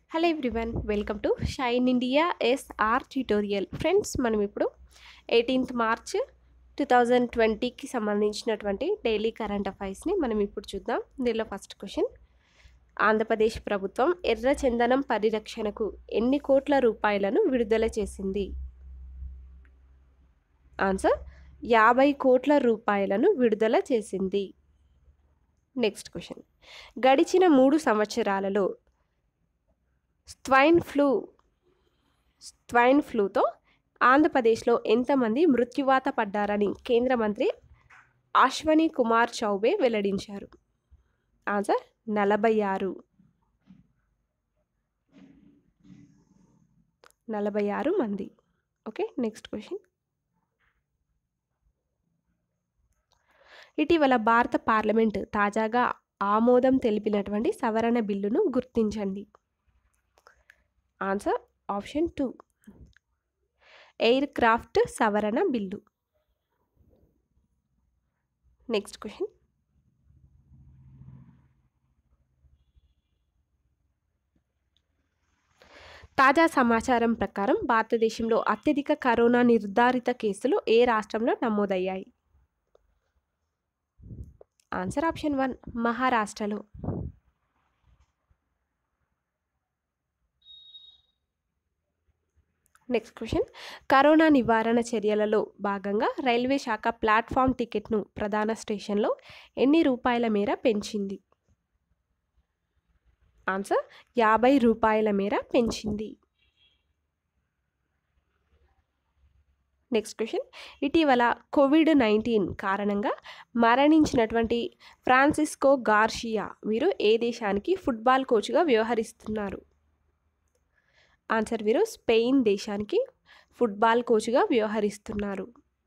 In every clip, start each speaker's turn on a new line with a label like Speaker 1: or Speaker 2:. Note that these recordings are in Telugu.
Speaker 1: hello everyone welcome to shine India SR tutorial friends మనం ఇప్పుడు ఎయిటీన్త్ మార్చ్ టూ థౌజండ్ ట్వంటీకి సంబంధించినటువంటి డైలీ కరెంట్ అఫైర్స్ని మనం ఇప్పుడు చూద్దాం దీనిలో ఫస్ట్ క్వశ్చన్ ఆంధ్రప్రదేశ్ ప్రభుత్వం ఎర్ర చందనం పరిరక్షణకు ఎన్ని కోట్ల రూపాయలను విడుదల చేసింది ఆన్సర్ యాభై కోట్ల రూపాయలను విడుదల చేసింది నెక్స్ట్ క్వశ్చన్ గడిచిన మూడు సంవత్సరాలలో స్ట్వైన్ ఫ్లూ స్ట్వైన్ ఫ్లూతో ఆంధ్రప్రదేశ్లో ఎంతమంది మృత్యువాత పడ్డారని కేంద్ర మంత్రి అశ్వని కుమార్ చౌబే వెల్లడించారు ఆన్సర్ నలభై ఆరు నలభై ఆరు మంది ఓకే నెక్స్ట్ క్వశ్చన్ ఇటీవల భారత పార్లమెంట్ తాజాగా ఆమోదం తెలిపినటువంటి సవరణ బిల్లును గుర్తించండి answer option two aircraft సవరణ బిల్లు నెక్స్ట్ క్వశ్చన్ తాజా సమాచారం ప్రకారం భారతదేశంలో అత్యధిక కరోనా నిర్ధారిత కేసులు ఏ రాష్ట్రంలో నమోదయ్యాయి ఆన్సర్ ఆప్షన్ వన్ మహారాష్ట్రలో నెక్స్ట్ క్వశ్చన్ కరోనా నివారణ చర్యలలో భాగంగా రైల్వే శాఖ ప్లాట్ఫామ్ టికెట్ను ప్రధాన స్టేషన్లో ఎన్ని రూపాయల మేర పెంచింది ఆన్సర్ యాభై రూపాయల మేర పెంచింది నెక్స్ట్ క్వశ్చన్ ఇటీవల కోవిడ్ నైన్టీన్ కారణంగా మరణించినటువంటి ఫ్రాన్సిస్కో గార్షియా వీరు ఏ దేశానికి ఫుట్బాల్ కోచ్గా వ్యవహరిస్తున్నారు ఆన్సర్ వీరు స్పెయిన్ దేశానికి ఫుట్బాల్ కోచ్గా వ్యవహరిస్తున్నారు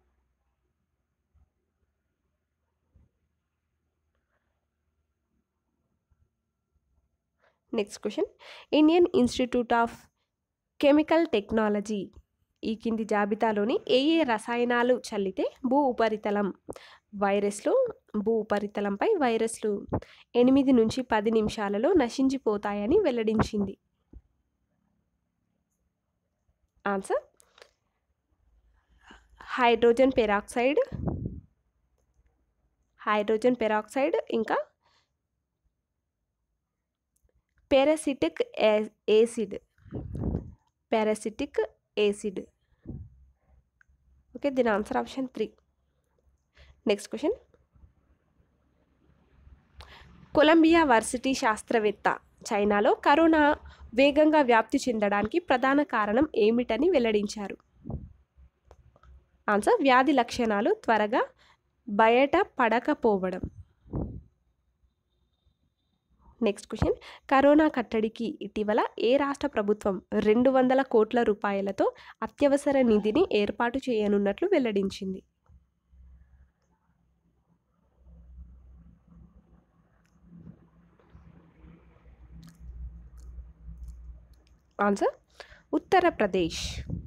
Speaker 1: next question Indian Institute of Chemical Technology ఈ కింది జాబితాలోని ఏ ఏ రసాయనాలు చల్లితే భూ ఉపరితలం వైరస్లు భూ ఉపరితలంపై వైరస్లు ఎనిమిది నుంచి పది నిమిషాలలో నశించిపోతాయని వెల్లడించింది answer hydrogen peroxide hydrogen peroxide ఇంకా peracetic acid peracetic acid okay దీని answer option three next question Columbia varsity శాస్త్రవేత్త చైనాలో కరోనా వేగంగా వ్యాప్తి చెందడానికి ప్రధాన కారణం ఏమిటని వెల్లడించారు ఆన్సర్ వ్యాధి లక్షణాలు త్వరగా బయట పడకపోవడం నెక్స్ట్ క్వశ్చన్ కరోనా కట్టడికి ఇటీవల ఏ రాష్ట్ర ప్రభుత్వం రెండు వందల కోట్ల రూపాయలతో అత్యవసర నిధిని ఏర్పాటు చేయనున్నట్లు వెల్లడించింది answer Uttar Pradesh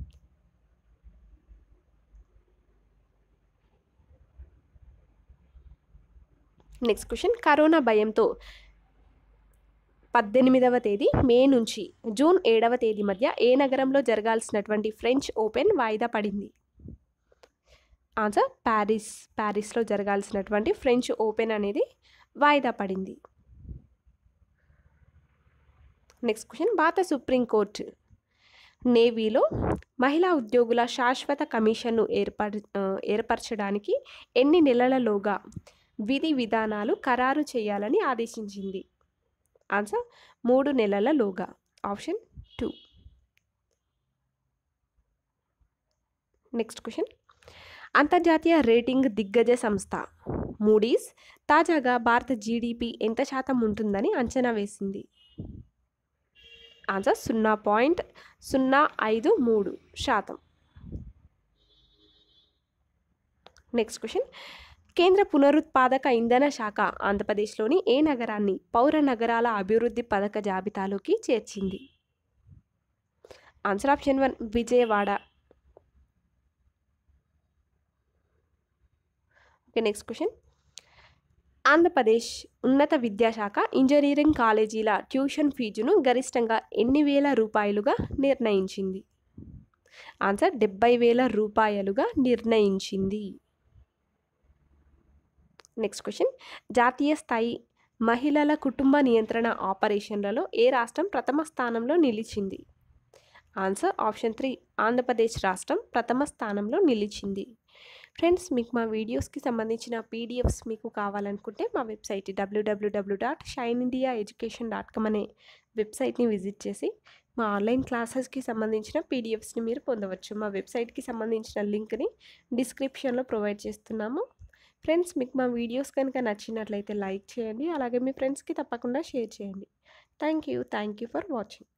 Speaker 1: next question corona భయంతో పద్దెనిమిదవ తేదీ మే నుంచి జూన్ ఏడవ తేదీ మధ్య ఏ నగరంలో జరగాల్సినటువంటి ఫ్రెంచ్ ఓపెన్ వాయిదా పడింది ఆన్సర్ ప్యారిస్ ప్యారిస్లో జరగాల్సినటువంటి ఫ్రెంచ్ ఓపెన్ అనేది వాయిదా పడింది నెక్స్ట్ క్వశ్చన్ భారత సుప్రీంకోర్టు నేవీలో మహిళా ఉద్యోగుల శాశ్వత కమిషన్ను ఏర్పర ఏర్పరచడానికి ఎన్ని నెలలలోగా విధి విధానాలు ఖరారు చేయాలని ఆదేశించింది ఆన్సర్ మూడు నెలలలోగా ఆప్షన్ టూ నెక్స్ట్ క్వశ్చన్ అంతర్జాతీయ రేటింగ్ దిగ్గజ సంస్థ మూడీస్ తాజాగా భారత జీడిపి ఎంత శాతం ఉంటుందని అంచనా వేసింది ఆన్సర్ సున్నా పాయింట్ సున్నా ఐదు మూడు శాతం నెక్స్ట్ క్వశ్చన్ కేంద్ర పునరుత్పాదక ఇంధన శాఖ ఆంధ్రప్రదేశ్లోని ఏ నగరాన్ని పౌర నగరాల అభివృద్ధి పథక జాబితాలోకి చేర్చింది answer option one Vijayawada okay next question Andhra Pradesh ఉన్నత విద్యాశాఖ ఇంజనీరింగ్ కాలేజీల ట్యూషన్ ఫీజును గరిష్టంగా ఎన్ని వేల రూపాయలుగా నిర్ణయించింది ఆన్సర్ డెబ్బై వేల రూపాయలుగా నిర్ణయించింది నెక్స్ట్ క్వశ్చన్ జాతీయ స్థాయి మహిళల కుటుంబ నియంత్రణ ఆపరేషన్లలో ఏ రాష్ట్రం ప్రథమ స్థానంలో నిలిచింది ఆన్సర్ ఆప్షన్ త్రీ ఆంధ్రప్రదేశ్ రాష్ట్రం ప్రథమ స్థానంలో నిలిచింది ఫ్రెండ్స్ మీకు మా వీడియోస్కి సంబంధించిన పీడిఎఫ్స్ మీకు కావాలనుకుంటే మా website WWW dot shine India education dot com అనే వెబ్సైట్ని విజిట్ చేసి మా ఆన్లైన్ క్లాసెస్కి సంబంధించిన పీడిఎఫ్స్ని మీరు పొందవచ్చు మా వెబ్సైట్కి సంబంధించిన లింక్ని డిస్క్రిప్షన్లో ప్రొవైడ్ చేస్తున్నాము ఫ్రెండ్స్ మీకు మా వీడియోస్ కనుక నచ్చినట్లయితే లైక్ చేయండి అలాగే మీ ఫ్రెండ్స్కి తప్పకుండా షేర్ చేయండి thank you thank you for watching